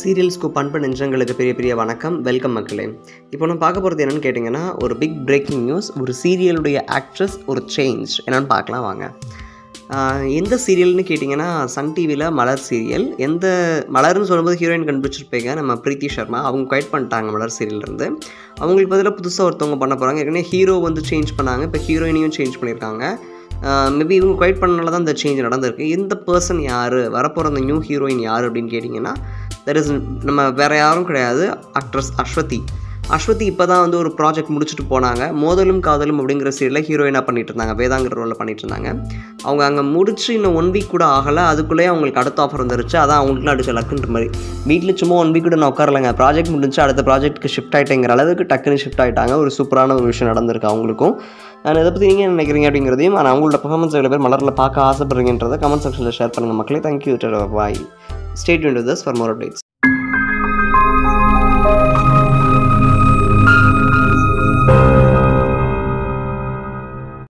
சீரியல்ஸ்க்கு பண்பு நெஞ்சங்களுக்கு பெரிய பெரிய வணக்கம் வெல்கம் மக்களே இப்போ நம்ம பார்க்க போகிறது என்னென்னு கேட்டிங்கன்னா ஒரு பிக் பிரேக்கிங் நியூஸ் ஒரு சீரியலுடைய ஆக்ட்ரஸ் ஒரு சேஞ்ச் என்னென்னு பார்க்கலாம் வாங்க ஆஹ் எந்த சீரியல்னு கேட்டிங்கன்னா சன் டிவியில் மலர் சீரியல் எந்த மலர்னு சொல்லும்போது ஹீரோயின் கண்டுபிடிச்சிருப்பீங்க நம்ம பிரீத்தி சர்மா அவங்க குவைட் பண்ணிட்டாங்க மலர் சீரியல்லேருந்து அவங்களுக்கு பதிலாக புதுசாக ஒருத்தவங்க பண்ண போகிறாங்க ஏற்கனவே ஹீரோ வந்து சேஞ்ச் பண்ணாங்க இப்போ ஹீரோயினையும் சேஞ்ச் பண்ணியிருக்காங்க மேபி இவங்க குவைட் பண்ணனால தான் இந்த சேஞ்ச் நடந்திருக்கு இந்த பர்சன் யார் வரப்போகிற அந்த நியூ ஹீரோயின் யார் அப்படின்னு கேட்டிங்கன்னா தட் இஸ் நம்ம வேறு யாரும் கிடையாது ஆக்ட்ரஸ் அஸ்வதி அஸ்வதி இப்போ தான் வந்து ஒரு ப்ராஜெக்ட் முடிச்சுட்டு போனாங்க மோதலும் காதலும் அப்படிங்கிற சீரியலில் ஹீரோயினாக பண்ணிட்டு இருந்தாங்க வேதாங்கிற ரோலில் பண்ணிட்டு இருந்தாங்க அவங்க அங்கே முடிச்சு இன்னும் ஒன் வீக் கூட ஆகலை அதுக்குள்ளேயே அவங்களுக்கு அடுத்த ஆஃபர் வந்துருச்சு அதான் அவங்களுக்குலாம் அடிச்ச லக்குன்ற மாதிரி வீட்டில் சும்மா ஒன் வீக் கூட நான் உட்காரலைங்க ப்ராஜெக்ட் முடிஞ்சு அடுத்த ப்ராஜெக்ட்டுக்கு ஷிஃப்ட் ஆகிட்டேங்கிற அளவுக்கு டக்குன்னு ஷிஃப்ட் ஆகிட்டாங்க ஒரு சூப்பரான ஒரு விஷயம் நடந்திருக்கு அவங்களுக்கும் நான் இதை பற்றி நீங்கள் என்ன நினைக்கிறீங்க அப்படிங்கிறதையும் நான் அவங்களோட பர்ஃபார்மன்ஸ் எவ்வளோ பேர் மலரில் பார்க்க ஆசைப்படுறீங்கன்றதை கமெண்ட் செக்ஷனில் ஷேர் பண்ணுங்கள் மக்களே thank you bye stayed to this for more updates